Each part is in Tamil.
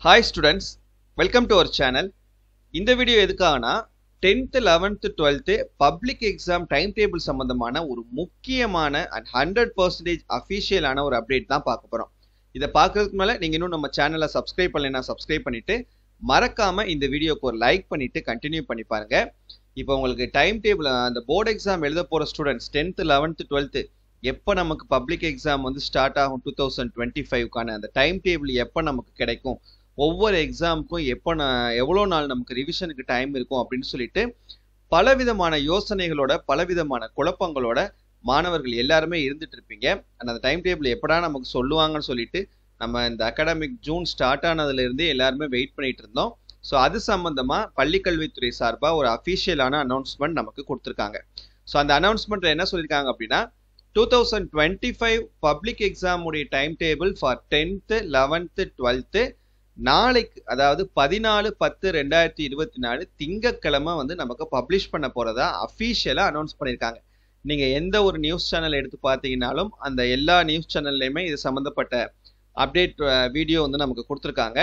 hi students welcome to our channel இந்த வீடியோ எதுக்காகனா tenth eleventh twelfth public exam time table சம்பந்தமான ஒரு முக்கியமான அண்ட் ஹண்ட்ரட் பர்சன்டேஜ் அஃபிஷியலான ஒரு அப்டேட் தான் பார்க்க போகிறோம் இதை பார்க்கறதுக்கு மேலே நீங்கள் இன்னும் நம்ம சேனலை சப்ஸ்கிரைப் பண்ணலைன்னா சப்ஸ்கிரைப் பண்ணிட்டு மறக்காம இந்த வீடியோக்கு ஒரு லைக் பண்ணிட்டு கண்டினியூ பண்ணி பாருங்க இப்போ உங்களுக்கு டைம் டேபிள் அந்த போர்டு எக்ஸாம் எழுத போகிற ஸ்டூடெண்ட்ஸ் டென்த்து லெவன்த்து டுவெல்த்து எப்போ நமக்கு பப்ளிக் எக்ஸாம் வந்து ஸ்டார்ட் ஆகும் டூ தௌசண்ட் டுவெண்ட்டி ஃபைவ்க்கான அந்த டைம் டேபிள் எப்போ நமக்கு கிடைக்கும் ஒவ்வொரு எக்ஸாமுக்கும் எப்போ நான் எவ்வளோ நாள் நமக்கு ரிவிஷனுக்கு டைம் இருக்கும் அப்படின்னு சொல்லிட்டு பலவிதமான யோசனைகளோட பலவிதமான குழப்பங்களோட மாணவர்கள் எல்லாருமே இருந்துட்டு இருப்பீங்க அந்த டைம் டேபிள் எப்படா நமக்கு சொல்லுவாங்கன்னு சொல்லிட்டு நம்ம இந்த அகாடமிக் ஜூன் ஸ்டார்ட் ஆனதுல இருந்தே எல்லாருமே வெயிட் பண்ணிட்டு இருந்தோம் ஸோ அது சம்பந்தமா பள்ளிக்கல்வித்துறை சார்பாக ஒரு அஃபிஷியலான அனௌன்ஸ்மெண்ட் நமக்கு கொடுத்துருக்காங்க ஸோ அந்த அனௌன்ஸ்மெண்ட்ல என்ன சொல்லியிருக்காங்க அப்படின்னா two thousand twenty five public exam உடைய time table for tenth eleventh twelfth நாளைக்கு அதாவது பதினாலு பத்து ரெண்டாயிரத்தி இருபத்தி நாலு திங்கக்கிழமை வந்து நமக்கு பப்ளிஷ் பண்ண போறதா அஃபீஷியலாக அனௌன்ஸ் பண்ணியிருக்காங்க நீங்க எந்த ஒரு நியூஸ் சேனல் எடுத்து பார்த்தீங்கன்னாலும் அந்த எல்லா நியூஸ் சேனல்லையுமே இது சம்மந்தப்பட்ட அப்டேட் வீடியோ வந்து நமக்கு கொடுத்துருக்காங்க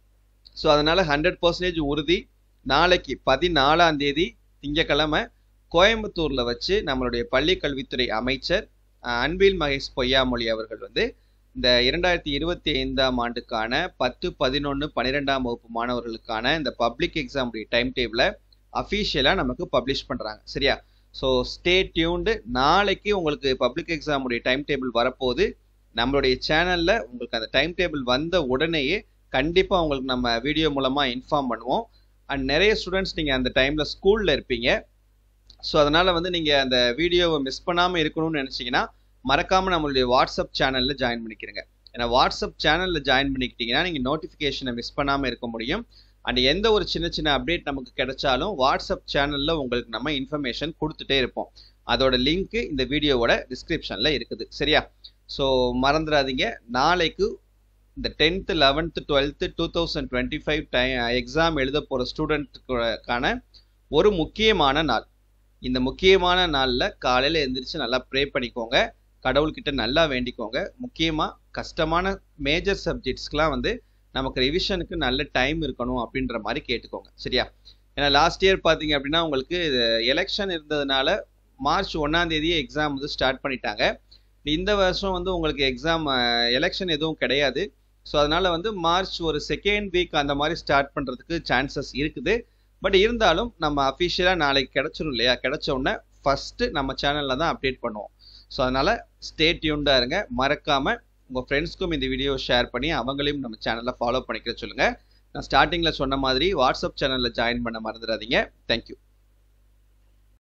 ஸோ அதனால ஹண்ட்ரட் பர்சன்டேஜ் உறுதி நாளைக்கு பதினாலாம் தேதி திங்கக்கிழமை கோயம்புத்தூர்ல வச்சு நம்மளுடைய பள்ளி கல்வித்துறை அமைச்சர் அன்பில் மகேஷ் பொய்யாமொழி அவர்கள் வந்து இந்த இரண்டாயிரத்தி இருபத்தி ஐந்தாம் ஆண்டுக்கான பத்து பதினொன்று பன்னிரெண்டாம் வகுப்பு மாணவர்களுக்கான இந்த பப்ளிக் எக்ஸாமுடைய டைம் டேபிளை அஃபீஷியலாக நமக்கு பப்ளிஷ் பண்ணுறாங்க சரியா ஸோ ஸ்டே டியூன்டு நாளைக்கு உங்களுக்கு பப்ளிக் எக்ஸாமுடைய டைம் டேபிள் வரப்போகுது நம்மளுடைய சேனலில் உங்களுக்கு அந்த டைம் டேபிள் வந்த உடனேயே கண்டிப்பாக உங்களுக்கு நம்ம வீடியோ மூலமாக இன்ஃபார்ம் பண்ணுவோம் அண்ட் நிறைய ஸ்டூடெண்ட்ஸ் நீங்கள் அந்த டைமில் ஸ்கூலில் இருப்பீங்க ஸோ அதனால் வந்து நீங்கள் அந்த வீடியோவை மிஸ் பண்ணாமல் இருக்கணும்னு நினச்சிங்கன்னா மறக்காமல் நம்மளுடைய வாட்ஸ்அப் சேனலில் ஜாயின் பண்ணிக்கிறங்க ஏன்னா வாட்ஸ்அப் சேனலில் ஜாயின் பண்ணிக்கிட்டீங்கன்னா நீங்கள் நோட்டிஃபிகேஷனை மிஸ் பண்ணாமல் இருக்க முடியும் அண்ட் எந்த ஒரு சின்ன சின்ன அப்டேட் நமக்கு கிடைச்சாலும் வாட்ஸ்அப் சேனலில் உங்களுக்கு நம்ம இன்ஃபர்மேஷன் கொடுத்துட்டே இருப்போம் அதோட லிங்க் இந்த வீடியோவோட டிஸ்கிரிப்ஷனில் இருக்குது சரியா ஸோ மறந்துடாதீங்க நாளைக்கு இந்த tenth eleventh twelfth two thousand twenty five time exam எழுத போகிற ஸ்டூடெண்ட்டுக்கான ஒரு முக்கியமான நாள் இந்த முக்கியமான நாளில் காலையில் எழுந்திரிச்சு நல்லா ப்ரே பண்ணிக்கோங்க கடவுள்கிட்ட நல்லா வேண்டிக்கோங்க முக்கியமாக கஷ்டமான மேஜர் சப்ஜெக்ட்ஸ்க்கெலாம் வந்து நமக்கு ரிவிஷனுக்கு நல்ல டைம் இருக்கணும் அப்படின்ற மாதிரி கேட்டுக்கோங்க சரியா ஏன்னா லாஸ்ட் இயர் பார்த்தீங்க அப்படின்னா உங்களுக்கு எலெக்ஷன் இருந்ததுனால மார்ச் ஒன்றாம் தேதியே எக்ஸாம் வந்து ஸ்டார்ட் பண்ணிட்டாங்க இந்த வருஷம் வந்து உங்களுக்கு எக்ஸாம் எலெக்ஷன் எதுவும் கிடையாது ஸோ அதனால வந்து மார்ச் ஒரு செகண்ட் வீக் அந்த மாதிரி ஸ்டார்ட் பண்ணுறதுக்கு சான்சஸ் இருக்குது பட் இருந்தாலும் நம்ம அஃபிஷியலாக நாளைக்கு கிடச்சிரும் இல்லையா கிடச்ச உடனே ஃபஸ்ட்டு நம்ம சேனலில் தான் அப்டேட் பண்ணுவோம் ஸோ அதனால் ஸ்டே டியூன்டாக இருங்க மறக்காமல் உங்கள் ஃப்ரெண்ட்ஸ்க்கும் இந்த வீடியோ ஷேர் பண்ணி அவங்களையும் நம்ம சேனலில் ஃபாலோ பண்ணிக்கிற சொல்லுங்கள் நான் ஸ்டார்டிங்கில் சொன்ன மாதிரி வாட்ஸ்அப் சேனலில் ஜாயின் பண்ண மறந்துடாதீங்க தேங்க்யூ